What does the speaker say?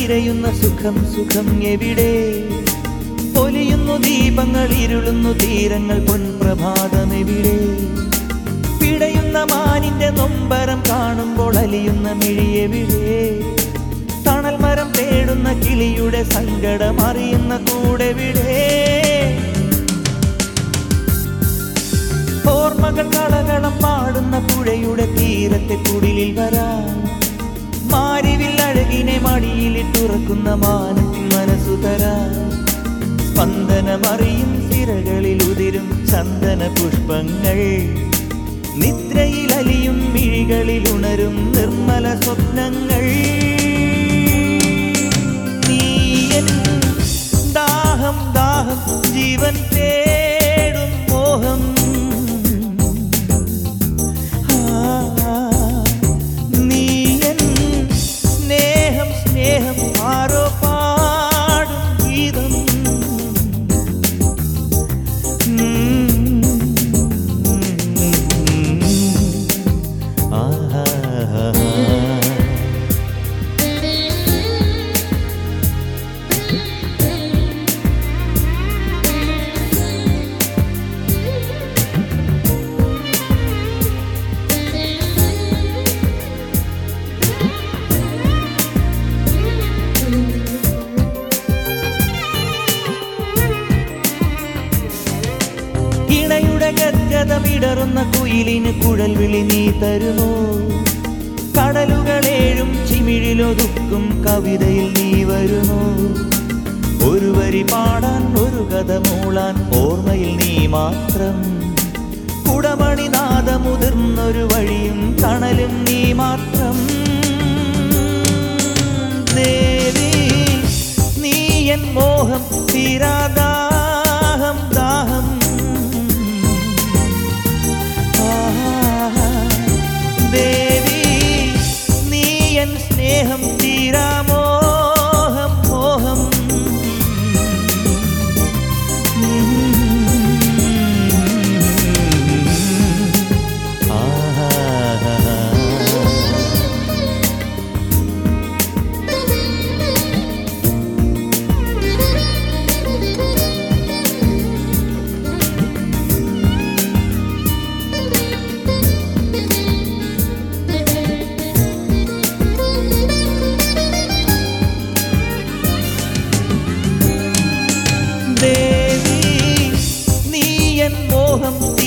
തിരയുന്ന സുഖം സുഖം എവിടെ പൊലിയുന്നു ദീപങ്ങൾ ഇരുളുന്നു തീരങ്ങൾ പൊൻപ്രഭാതം എവിടെ പിടയുന്ന മാനിന്റെ നൊമ്പരം കാണുമ്പോൾ അലിയുന്ന മിഴിയെവിടെ തണൽ മരം തേടുന്ന കിളിയുടെ സങ്കടം അറിയുന്ന കൂടെവിടെ ഓർമ്മകൾ കളകളം പാടുന്ന പുഴയുടെ തീരത്തെ കുടിലിൽ വരാൻ മാരിവിൽ അഴകിനെ മടിയിലിട്ടുറക്കുന്ന മാനത്തിൻ മനസ്സു തരാൻ സ്പന്ദനമറിയും സിരകളിൽ ഉതിരും ചന്ദന പുഷ്പങ്ങൾ നിദ്രയിൽ അലിയും മിഴികളിൽ ഉണരും നിർമ്മല സ്വപ്നങ്ങൾ നീയൻ ദാഹം ദാഹം ജീവൻ തേടും മോഹം ആ, നീയൻ സ്നേഹം സ്നേഹം ആരോ പാടും ഗീതം ആഹാ ഇണയുടെ ഗദ്ഗതമിടറുന്ന കുയിലിന് കുഴൽ വിളി നീ തരുമോ കടലുകളേഴും ചിമിഴിലൊതുക്കും കവിതയിൽ നീ വരുമോ ഒരു വരി പാടാൻ ഒരു കഥ മൂളാൻ ഓർമ്മയിൽ നീ മാത്രം കുടമണി നാദമുതിർന്നൊരു വഴിയും തണലും നീ മാത്രം ദേവി നീ എൻ മോഹം തീരാദാഹം ദാഹം ആഹാ. ദേവി നീ എൻ സ്നേഹം തീരാമോഹം മോഹം ആഹാ ദേവി നീ എൻ മോഹം